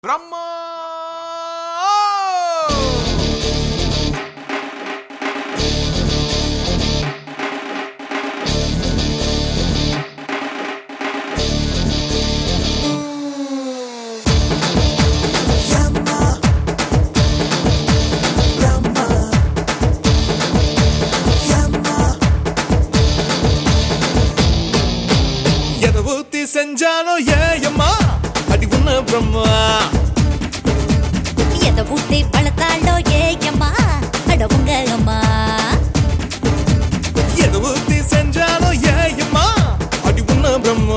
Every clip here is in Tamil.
பிரம்மா எதை ஊத்தி செஞ்சாலும் ஏயம்மா அடி உன்ன பிரம்மா எதை ஊத்தி பழத்தாளோ ஏயம்மா அட உங்க அம்மா எதை ஊத்தி செஞ்சாலும் ஏயம்மா அடி உன்ன பிரம்மா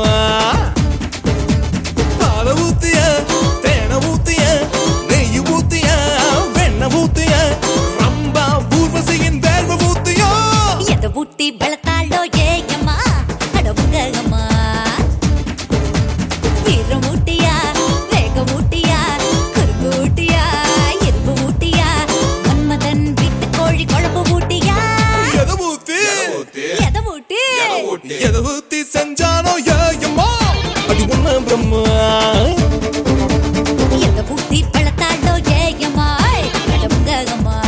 பால ஊத்திய தேனை ஊத்திய நெய் ஊத்திய வெண்ணெய் ஊத்திய ரம்பா ஊர்வசியின் வேர்வை ஊத்தியோ எதை ஊத்தி பழத்தாளோ ஏயம்மா அட உங்க அம்மா வீரம் ஊட்டியா வேகம் ஊட்டியா குறுக்கு ஊட்டியா இரும்பு ஊட்டியா மன்மதன் வீட்டு கோழி குழம்பு ஊட்டியா எதை ஊத்தி எதை ஊட்டி எதை ஊத்தி செஞ்சாலும் ஏயம்மா அடி உன்ன பிரம்மா எதை ஊத்தி பழத்தாளோ ஏயம்மா அட உங்க அம்மா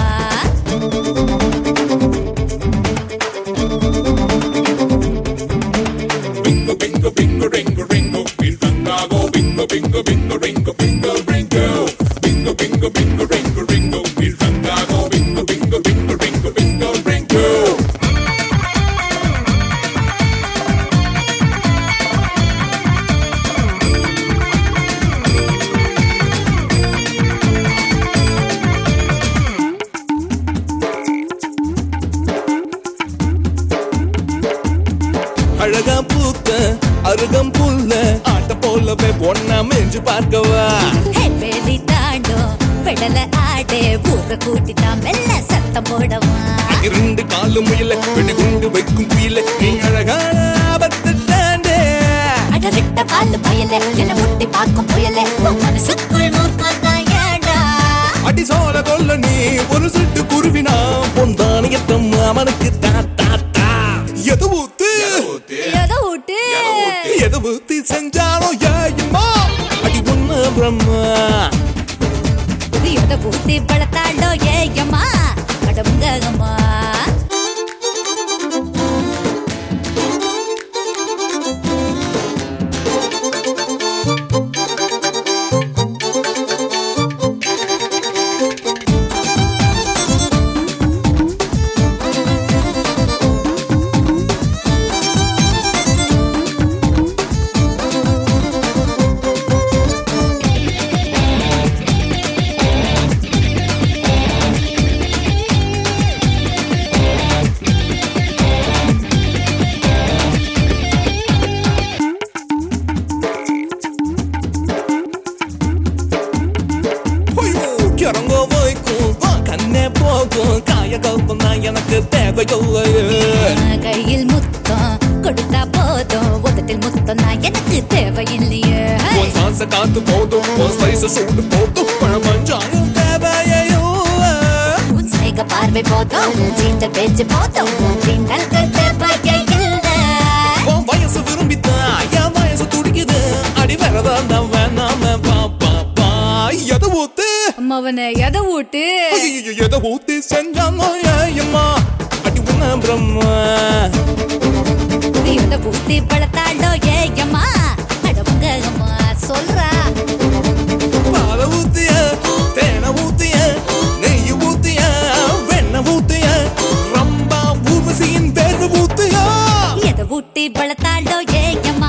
Bingo, bingo, bingo, ringo, ringo, il fantago. Bingo, bingo, bingo, ringo, bingo, ringo. Bingo, bingo, bingo, ringo, ringo, il fantago. Bingo, bingo, bingo, ringo, bingo, ringo. அழகா பூத்த அருகம் புல்ல ஆட்ட போலவே பொண்ணா மேஞ்சு பார்க்கவா ஹே, வேலி தாண்டும் பெடல ஆடே ஊர கூட்டிதான் மெல்ல சத்தம் போடவா இரண்டு காலும் முயல வெடி குண்டு வைக்கும் குயில நீ அழகான ஆபத்து தாண்டே அடரிட்ட பால் பயல என்ன முட்டி பார்க்கும் புயல உன் மனசுக்குள் மூர்க்கத்தான் ஏடா அடி சோழ கொல்ல நீ ஒரு சிட்டு குருவினா பொந்தானியத்தம் அவனுக்கு தா தா தா எது ஊத்து எதை ஊட்டு எது ஊத்தி செஞ்சாலும் ஏயம்மா அடி ஒண்ணு பிரம்மா எதை ஊத்தி பழத்தாண்டோ ஏயம்மா அடமுங்கம்மா ஐயோ கிறங்க வைக்கும் வா கண்ணே போகும் காய கல்பம் தான் எனக்கு தேவையில்லையே கையில் முத்தம் கொடுத்தா போதும் உதட்டில் முத்தம் தான் எனக்கு தேவையில்லையே உன் சாச காத்து போதும் உன் ஸ்லைச சூடு போதும் பழமஞ்சாயம் தேவையோ உன் சைக பார்வை போதும் உன் சீண்டல் பேச்சு போதும் உன் தீண்டல்கள் தேவையே இல்லை உன் வயசு விரும்பித்தான் என் வயசு துடிக்குது அடி வரதான் நான் வேணாம பா பா பா எதை ஊத்து அம்மாவனை எதை ஊட்டு ஐயையோ, எதை ஊத்தி செஞ்சாங்க ஏயம்மா அடி உன்ன பிரம்மா எதை ஊத்தி பழத்தாண்டோ ஏயம்மா அடமுங்க அம்மா சொல்றா பால ஊத்திய தேனை ஊத்திய நெய் ஊத்திய வெண்ணெய் ஊத்திய ரம்பா ஊர்வசியின் வேர்வு ஊத்தியா எதை ஊட்டி பழத்தாண்டோ ஏயம்மா